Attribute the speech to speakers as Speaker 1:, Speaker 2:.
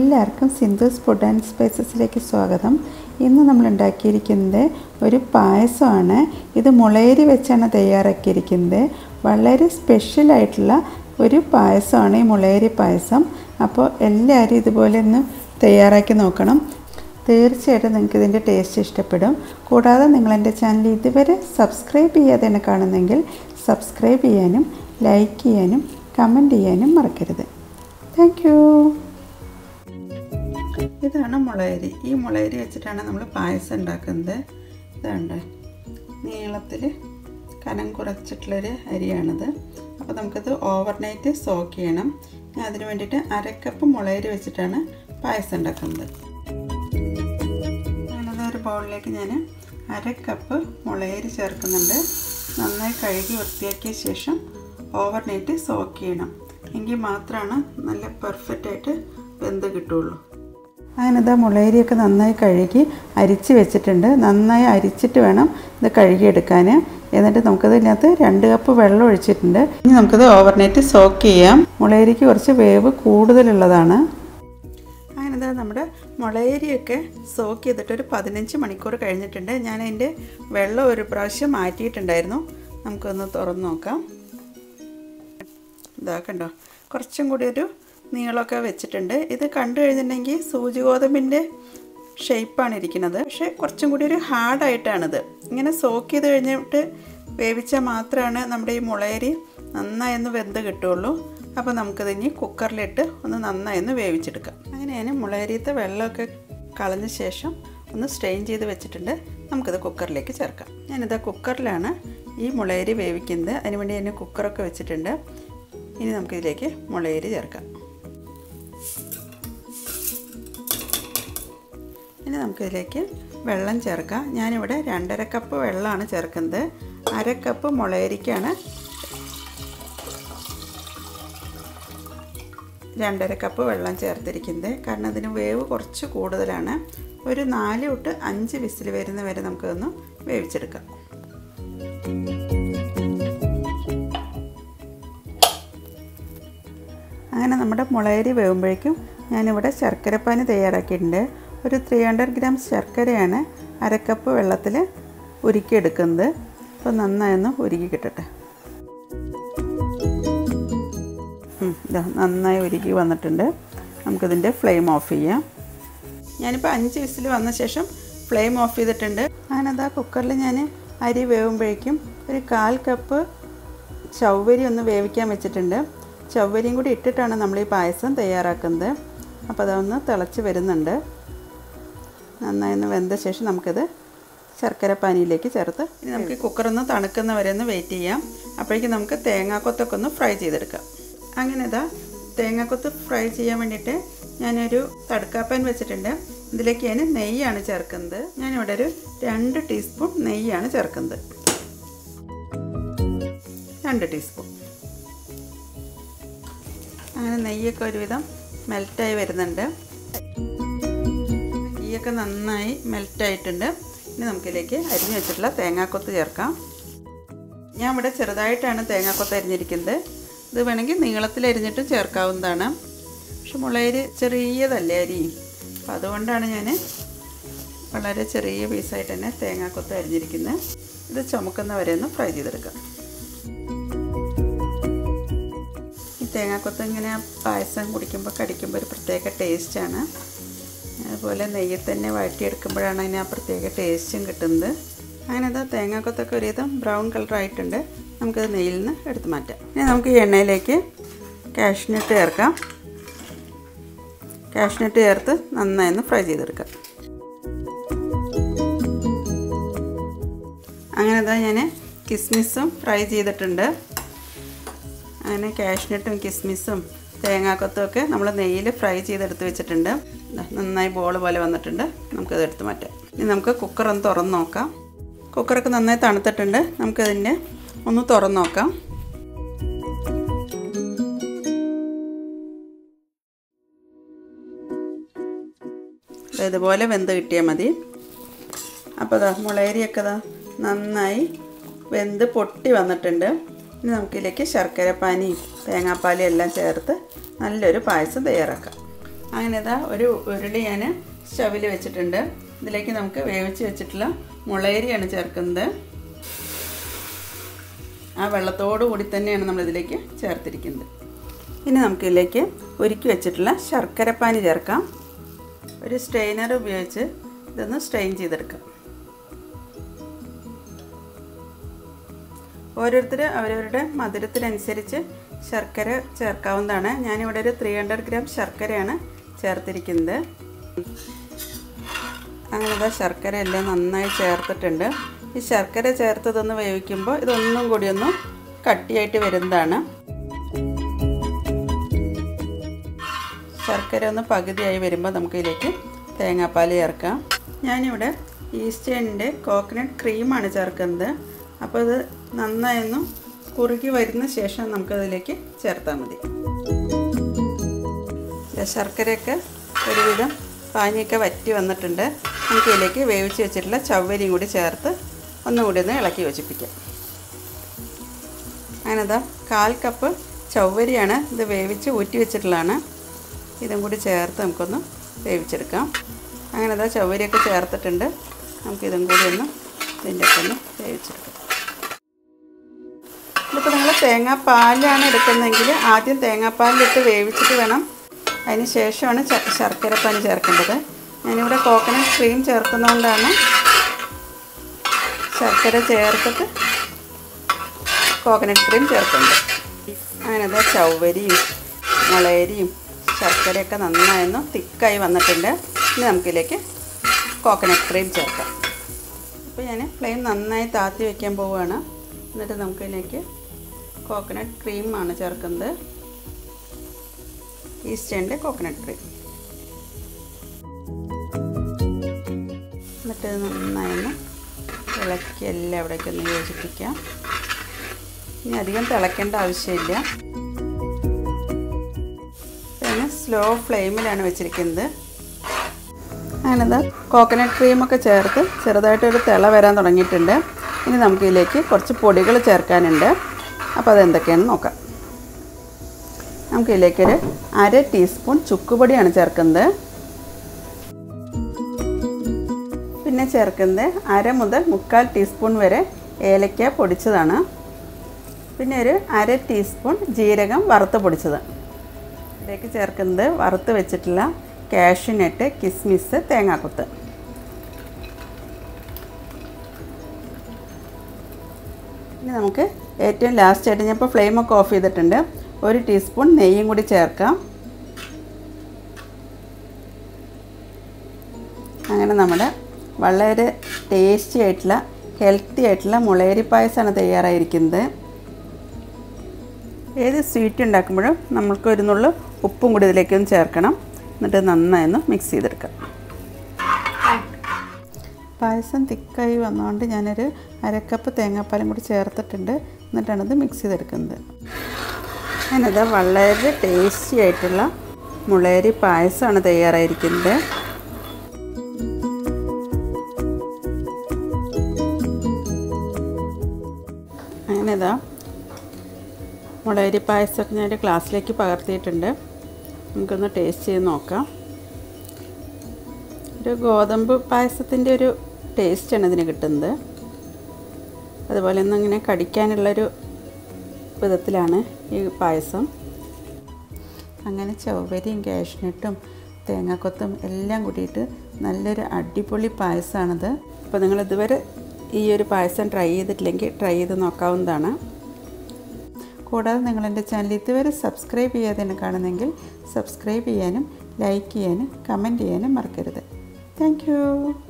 Speaker 1: എല്ലാവർക്കും Sindhu's food and സ്പൈസസിലേക്ക് സ്വാഗതം ഇന്ന് നമ്മൾ ഉണ്ടാക്കിയിരിക്കുന്നത് ഒരു പായസമാണ് ഇത് മുളയരി വെച്ചാണ് തയ്യാറാക്കിയിരിക്കുന്നത് വളരെ സ്പെഷ്യലായിട്ടുള്ള ഒരു പായസമാണ് ഈ മുളയരി പായസം അപ്പോൾ എല്ലാവരും ഇതുപോലെ ഒന്ന് തയ്യാറാക്കി നോക്കണം തീർച്ചയായിട്ടും നിങ്ങൾക്ക് ഇതിൻ്റെ ടേസ്റ്റ് ഇഷ്ടപ്പെടും കൂടാതെ നിങ്ങൾ എൻ്റെ ചാനൽ ഇതുവരെ സബ്സ്ക്രൈബ് ചെയ്യാതെയാണ് കാണുന്നെങ്കിൽ സബ്സ്ക്രൈബ് ചെയ്യാനും ലൈക്ക് ചെയ്യാനും കമൻറ്റ് ചെയ്യാനും മറക്കരുത് താങ്ക് യു ഇതാണ് മുളയരി ഈ മുളയരി വെച്ചിട്ടാണ് നമ്മൾ പായസം ഉണ്ടാക്കുന്നത് ഇതാണ്ട് നീളത്തിൽ കനം കുറച്ചിട്ടുള്ളൊരു അരിയാണിത് അപ്പോൾ നമുക്കത് ഓവർനൈറ്റ് സോക്ക് ചെയ്യണം ഞാൻ അതിന് വേണ്ടിയിട്ട് അരക്കപ്പ് മുളയരി വെച്ചിട്ടാണ് പായസം ഉണ്ടാക്കുന്നത് ഞാനത് ഒരു ബൗളിലേക്ക് ഞാൻ അര കപ്പ് മുളയരി ചേർക്കുന്നുണ്ട് നന്നായി കഴുകി വൃത്തിയാക്കിയ ശേഷം ഓവർനൈറ്റ് സോക്ക് ചെയ്യണം എങ്കിൽ മാത്രമാണ് നല്ല പെർഫെക്റ്റ് ആയിട്ട് വെന്ത് കിട്ടുള്ളൂ അങ്ങനെ ഇതാ മുളയരിയൊക്കെ നന്നായി കഴുകി അരിച്ച് വെച്ചിട്ടുണ്ട് നന്നായി അരിച്ചിട്ട് വേണം ഇത് കഴുകിയെടുക്കാൻ എന്നിട്ട് നമുക്കത് ഇതിനകത്ത് രണ്ട് കപ്പ് വെള്ളം ഒഴിച്ചിട്ടുണ്ട് ഇനി നമുക്കത് ഓവർനൈറ്റ് സോക്ക് ചെയ്യാം മുളയരിക്ക് കുറച്ച് വേവ് കൂടുതലുള്ളതാണ് അങ്ങനെ ഇതാ നമ്മുടെ മുളയരിയൊക്കെ സോക്ക് ചെയ്തിട്ട് ഒരു പതിനഞ്ച് മണിക്കൂർ കഴിഞ്ഞിട്ടുണ്ട് ഞാൻ അതിൻ്റെ വെള്ളം ഒരു പ്രാവശ്യം മാറ്റിയിട്ടുണ്ടായിരുന്നു നമുക്കൊന്ന് തുറന്ന് നോക്കാം ഇതാ കണ്ടോ കുറച്ചും കൂടി ഒരു നീളമൊക്കെ വെച്ചിട്ടുണ്ട് ഇത് കണ്ടു കഴിഞ്ഞിട്ടുണ്ടെങ്കിൽ സൂചി ഗോതമ്പിൻ്റെ ഷേപ്പാണ് ഇരിക്കുന്നത് പക്ഷേ കുറച്ചും കൂടി ഒരു ഹാർഡായിട്ടാണിത് ഇങ്ങനെ സോക്ക് ചെയ്ത് കഴിഞ്ഞിട്ട് വേവിച്ചാൽ മാത്രമാണ് നമ്മുടെ ഈ മുളയരി നന്നായി ഒന്ന് വെന്ത് കിട്ടുള്ളൂ അപ്പോൾ നമുക്കിത് ഇനി കുക്കറിലിട്ട് ഒന്ന് നന്നായി ഒന്ന് വേവിച്ചെടുക്കാം അങ്ങനെ ഞാൻ മുളയരിയത്തെ വെള്ളമൊക്കെ കളഞ്ഞ ശേഷം ഒന്ന് സ്ട്രെയിൻ ചെയ്ത് വെച്ചിട്ടുണ്ട് നമുക്കിത് കുക്കറിലേക്ക് ചേർക്കാം ഞാനിത് കുക്കറിലാണ് ഈ മുളയരി വേവിക്കുന്നത് അതിനുവേണ്ടി ഞാൻ കുക്കറൊക്കെ വെച്ചിട്ടുണ്ട് ഇനി നമുക്കിതിലേക്ക് മുളയരി ചേർക്കാം ഇനി നമുക്കിതിലേക്ക് വെള്ളം ചേർക്കാം ഞാനിവിടെ രണ്ടര കപ്പ് വെള്ളമാണ് ചേർക്കുന്നത് അര കപ്പ് മുളയരിക്കാണ് രണ്ടര കപ്പ് വെള്ളം ചേർത്തിരിക്കുന്നത് കാരണം അതിന് വേവ് കുറച്ച് കൂടുതലാണ് ഒരു നാല് തൊട്ട് അഞ്ച് വിസിൽ വരുന്ന വരെ നമുക്കൊന്ന് വേവിച്ചെടുക്കാം അങ്ങനെ നമ്മുടെ മുളയരി വേവുമ്പോഴേക്കും ഞാനിവിടെ ശർക്കരപ്പാനി തയ്യാറാക്കിയിട്ടുണ്ട് ഒരു ത്രീ ഹൺഡ്രഡ് ഗ്രാം ശർക്കരയാണ് അരക്കപ്പ് വെള്ളത്തിൽ ഉരുക്കിയെടുക്കുന്നത് അപ്പോൾ നന്നായി ഒന്ന് ഉരുക്കി കിട്ടട്ടെ ഇതാ നന്നായി ഉരുക്കി വന്നിട്ടുണ്ട് നമുക്കിതിൻ്റെ ഫ്ലെയിം ഓഫ് ചെയ്യാം ഞാനിപ്പോൾ അഞ്ച് വിസിൽ വന്ന ശേഷം ഫ്ലെയിം ഓഫ് ചെയ്തിട്ടുണ്ട് അങ്ങനെ അതാ കുക്കറിൽ ഞാൻ അരി വേവുമ്പോഴേക്കും ഒരു കാൽ കപ്പ് ചവ്വരി ഒന്ന് വേവിക്കാൻ വെച്ചിട്ടുണ്ട് ചവ്വരിയും കൂടി ഇട്ടിട്ടാണ് നമ്മൾ ഈ പായസം തയ്യാറാക്കുന്നത് അപ്പോൾ അതൊന്ന് തിളച്ച് വരുന്നുണ്ട് നന്നായി ഒന്ന് വെന്ത ശേഷം നമുക്കിത് ശർക്കര പാനിയിലേക്ക് ചേർത്ത് ഇനി നമുക്ക് ഈ കുക്കറൊന്ന് തണുക്കുന്ന വരെ ഒന്ന് വെയിറ്റ് ചെയ്യാം അപ്പോഴേക്കും നമുക്ക് തേങ്ങാക്കൊത്തൊക്കെ ഒന്ന് ഫ്രൈ ചെയ്തെടുക്കാം അങ്ങനെ ഇതാ തേങ്ങാക്കൊത്ത് ഫ്രൈ ചെയ്യാൻ വേണ്ടിയിട്ട് ഞാനൊരു തടുക്കാപ്പാൻ വെച്ചിട്ടുണ്ട് ഇതിലേക്ക് ഞാൻ നെയ്യാണ് ചേർക്കുന്നത് ഞാനിവിടെ ഒരു രണ്ട് ടീസ്പൂൺ നെയ്യാണ് ചേർക്കുന്നത് രണ്ട് ടീസ്പൂൺ അങ്ങനെ നെയ്യൊക്കെ ഒരുവിധം മെൽറ്റായി വരുന്നുണ്ട് നെയ്യൊക്കെ നന്നായി മെൽറ്റായിട്ടുണ്ട് ഇനി നമുക്കിതിലേക്ക് അരിഞ്ഞു വെച്ചിട്ടുള്ള തേങ്ങാക്കൊത്ത് ചേർക്കാം ഞാൻ ഇവിടെ ചെറുതായിട്ടാണ് തേങ്ങാക്കൊത്ത് അരിഞ്ഞിരിക്കുന്നത് ഇത് വേണമെങ്കിൽ നീളത്തിൽ അരിഞ്ഞിട്ട് ചേർക്കാവുന്നതാണ് പക്ഷെ മുളയരി ചെറിയതല്ലേ അരി അപ്പം അതുകൊണ്ടാണ് ഞാൻ വളരെ ചെറിയ പീസായിട്ട് തന്നെ തേങ്ങാക്കൊത്ത് അരിഞ്ഞിരിക്കുന്നത് ഇത് ചുമക്കുന്ന വരെ ഒന്ന് ഫ്രൈ ചെയ്തെടുക്കാം ഈ തേങ്ങാക്കൊത്ത് ഇങ്ങനെ പായസം കുടിക്കുമ്പോൾ കടിക്കുമ്പോൾ ഒരു പ്രത്യേക ടേസ്റ്റാണ് അതുപോലെ നെയ്യിൽ തന്നെ വഴറ്റിയെടുക്കുമ്പോഴാണ് അതിന് ആ പ്രത്യേക ടേസ്റ്റും കിട്ടുന്നത് അങ്ങനെ അത് തേങ്ങാക്കൊത്തൊക്കെ ഒരുവിധം ബ്രൗൺ കളർ ആയിട്ടുണ്ട് നമുക്കത് നെയ്യിൽ നിന്ന് എടുത്ത് മാറ്റാം ഇനി നമുക്ക് ഈ എണ്ണയിലേക്ക് കാഷ്നട്ട് ചേർക്കാം കാഷ്നട്ട് ചേർത്ത് നന്നായി ഒന്ന് ഫ്രൈ ചെയ്തെടുക്കാം അങ്ങനെ അതാ ഞാൻ കിസ്മിസും ഫ്രൈ ചെയ്തിട്ടുണ്ട് അങ്ങനെ കാഷ്നട്ടും കിസ്മിസും തേങ്ങാക്കൊത്തും ഒക്കെ നമ്മൾ നെയ്യിൽ ഫ്രൈ ചെയ്തെടുത്ത് വെച്ചിട്ടുണ്ട് നന്നായി ബോൾ പോലെ വന്നിട്ടുണ്ട് നമുക്കത് എടുത്ത് മാറ്റാം ഇനി നമുക്ക് കുക്കർ ഒന്ന് തുറന്ന് നോക്കാം കുക്കറൊക്കെ നന്നായി തണുത്തിട്ടുണ്ട് നമുക്കതിൻ്റെ ഒന്ന് തുറന്ന് നോക്കാം ഇതുപോലെ വെന്ത് കിട്ടിയാൽ മതി അപ്പോൾ അതാ മുളയരിയൊക്കെ അതാ നന്നായി വെന്ത് പൊട്ടി വന്നിട്ടുണ്ട് ഇനി നമുക്കിതിലേക്ക് ശർക്കരപ്പാനിയും തേങ്ങാപ്പാലും എല്ലാം ചേർത്ത് നല്ലൊരു പായസം തയ്യാറാക്കാം അങ്ങനെ ഇതാ ഒരു ഉരുളി ഞാൻ സ്റ്റവിൽ വെച്ചിട്ടുണ്ട് ഇതിലേക്ക് നമുക്ക് വേവിച്ച് വെച്ചിട്ടുള്ള മുളയരിയാണ് ചേർക്കുന്നത് ആ വെള്ളത്തോടു കൂടി തന്നെയാണ് നമ്മളിതിലേക്ക് ചേർത്തിരിക്കുന്നത് ഇനി നമുക്കിതിലേക്ക് ഒരുക്കി വെച്ചിട്ടുള്ള ശർക്കരപ്പാനി ചേർക്കാം ഒരു സ്ട്രെയിനർ ഉപയോഗിച്ച് ഇതൊന്ന് സ്ട്രെയിൻ ചെയ്തെടുക്കാം ഓരോരുത്തർ അവരവരുടെ മധുരത്തിനനുസരിച്ച് ശർക്കര ചേർക്കാവുന്നതാണ് ഞാനിവിടെ ഒരു ത്രീ ഹൺഡ്രഡ് ഗ്രാം ശർക്കരയാണ് ചേർത്തിരിക്കുന്നത് അങ്ങനെ ശർക്കര എല്ലാം നന്നായി ചേർത്തിട്ടുണ്ട് ഈ ശർക്കര ചേർത്തതൊന്ന് വേവിക്കുമ്പോൾ ഇതൊന്നും കൂടി ഒന്ന് കട്ടിയായിട്ട് വരുന്നതാണ് ശർക്കര ഒന്ന് പകുതിയായി വരുമ്പോൾ നമുക്കിതിലേക്ക് തേങ്ങാപ്പാൽ ചേർക്കാം ഞാനിവിടെ ഈസ്റ്റേണിൻ്റെ കോക്കനട്ട് ക്രീമാണ് ചേർക്കുന്നത് അപ്പോൾ ഇത് നന്നായി ഒന്ന് കുറുകി വരുന്ന ശേഷം നമുക്കതിലേക്ക് ചേർത്താൽ മതി ശർക്കരയൊക്കെ ഒരുവിധം പാനിയൊക്കെ വറ്റി വന്നിട്ടുണ്ട് നമുക്കിതിലേക്ക് വേവിച്ച് വെച്ചിട്ടുള്ള ചവ്വരിയും കൂടി ചേർത്ത് ഒന്നുകൂടി ഒന്ന് ഇളക്കി യോജിപ്പിക്കാം അങ്ങനെതാ കാൽ കപ്പ് ചവ്വരിയാണ് ഇത് വേവിച്ച് ഊറ്റി വെച്ചിട്ടുള്ളതാണ് ഇതും കൂടി ചേർത്ത് നമുക്കൊന്ന് വേവിച്ചെടുക്കാം അങ്ങനെ ഇതാ ചവ്വരിയൊക്കെ ചേർത്തിട്ടുണ്ട് നമുക്കിതും കൂടി ഒന്ന് ഇതിൻ്റെ ഒക്കെ ഒന്ന് വേവിച്ചെടുക്കാം ഇതിപ്പോൾ നിങ്ങൾ തേങ്ങാപ്പാലാണ് എടുക്കുന്നതെങ്കിൽ ആദ്യം തേങ്ങാപ്പാലിലിട്ട് വേവിച്ചിട്ട് വേണം അതിന് ശേഷമാണ് ശർക്കരപ്പാനി ചേർക്കേണ്ടത് ഞാനിവിടെ കോക്കനട്ട് ക്രീം ചേർക്കുന്നതുകൊണ്ടാണ് ശർക്കര ചേർത്തിട്ട് കോക്കനട്ട് ക്രീം ചേർക്കുന്നത് അങ്ങനെ അതാ ചവ്വരിയും മുളയരിയും ശർക്കരയൊക്കെ നന്നായൊന്ന് തിക്കായി വന്നിട്ടുണ്ട് ഇനി നമുക്കിതിലേക്ക് കോക്കനട്ട് ക്രീം ചേർക്കാം അപ്പോൾ ഞാൻ ഫ്ലെയിം നന്നായി താത്തി വയ്ക്കാൻ പോവുകയാണ് എന്നിട്ട് നമുക്കിതിലേക്ക് കോക്കനട്ട് ക്രീമാണ് ചേർക്കുന്നത് ഈസ്റ്റേണിൻ്റെ കോക്കനട്ട് ക്രീം എന്നിട്ട് നന്നായൊന്ന് ഇളക്കി എല്ലാം അവിടേക്കൊന്ന് യോജിപ്പിക്കാം ഇനി അധികം തിളയ്ക്കേണ്ട ആവശ്യമില്ല പിന്നെ സ്ലോ ഫ്ലെയിമിലാണ് വെച്ചിരിക്കുന്നത് അങ്ങനെന്താ കോക്കനട്ട് ക്രീമൊക്കെ ചേർത്ത് ചെറുതായിട്ടൊരു തിള വരാൻ തുടങ്ങിയിട്ടുണ്ട് ഇനി നമുക്കിതിലേക്ക് കുറച്ച് പൊടികൾ ചേർക്കാനുണ്ട് അപ്പോൾ അതെന്തൊക്കെയാണെന്ന് നോക്കാം നമുക്കിതിലേക്കൊരു അര ടീസ്പൂൺ ചുക്കുപൊടിയാണ് ചേർക്കുന്നത് പിന്നെ ചേർക്കുന്നത് അര മുതൽ മുക്കാൽ ടീസ്പൂൺ വരെ ഏലക്ക പൊടിച്ചതാണ് പിന്നെ ഒരു അര ടീസ്പൂൺ ജീരകം വറുത്ത് പൊടിച്ചത് ഇതിലേക്ക് ചേർക്കുന്നത് വറുത്ത് വെച്ചിട്ടുള്ള കാഷ്യൂനട്ട് കിസ്മിസ് തേങ്ങാക്കൊത്ത് ഇനി നമുക്ക് ഏറ്റവും ലാസ്റ്റായിട്ട് ഞാൻ ഇപ്പോൾ ഫ്ലെയിമൊക്കെ ഓഫ് ചെയ്തിട്ടുണ്ട് ഒരു ടീസ്പൂൺ നെയ്യും കൂടി ചേർക്കാം അങ്ങനെ നമ്മുടെ വളരെ ടേസ്റ്റി ആയിട്ടുള്ള ഹെൽത്തി ആയിട്ടുള്ള മുളയരി പായസമാണ് തയ്യാറായിരിക്കുന്നത് ഏത് സ്വീറ്റ് ഉണ്ടാക്കുമ്പോഴും നമ്മൾക്ക് ഒരു നുള്ളു ഉപ്പും കൂടി ഇതിലേക്കൊന്ന് ചേർക്കണം എന്നിട്ട് നന്നായി ഒന്ന് മിക്സ് ചെയ്തെടുക്കാം പായസം തിക്കായി വന്നതുകൊണ്ട് ഞാനൊരു അരക്കപ്പ് തേങ്ങാപ്പാലും കൂടി ചേർത്തിട്ടുണ്ട് എന്നിട്ടാണ് ഇത് മിക്സ് ചെയ്തെടുക്കുന്നത് ഞാനത് വളരെ ടേസ്റ്റി ആയിട്ടുള്ള മുളയരി പായസമാണ് തയ്യാറായിരിക്കുന്നത് അങ്ങനെ ഇതാ മുളയരി പായസമൊക്കെ ഞാൻ ഗ്ലാസ്സിലേക്ക് പകർത്തിയിട്ടുണ്ട് നമുക്കൊന്ന് ടേസ്റ്റ് ചെയ്ത് നോക്കാം ഒരു ഗോതമ്പ് പായസത്തിൻ്റെ ഒരു ടേസ്റ്റാണ് ഇതിന് കിട്ടുന്നത് അതുപോലെ ഒന്ന് ഇങ്ങനെ കടിക്കാനുള്ളൊരു വിധത്തിലാണ് ഈ പായസം അങ്ങനെ ചവ്വരിയും കാഷ്നട്ടും തേങ്ങാക്കൊത്തും എല്ലാം കൂടിയിട്ട് നല്ലൊരു അടിപൊളി പായസമാണിത് അപ്പോൾ നിങ്ങൾ ഇതുവരെ ഈ ഒരു പായസം ട്രൈ ചെയ്തിട്ടില്ലെങ്കിൽ ട്രൈ ചെയ്ത് നോക്കാവുന്നതാണ് കൂടാതെ നിങ്ങൾ എൻ്റെ ചാനൽ ഇതുവരെ സബ്സ്ക്രൈബ് ചെയ്യാതെയാണ് കാണുന്നതെങ്കിൽ സബ്സ്ക്രൈബ് ചെയ്യാനും ലൈക്ക് ചെയ്യാനും കമൻറ്റ് ചെയ്യാനും മറക്കരുത് താങ്ക്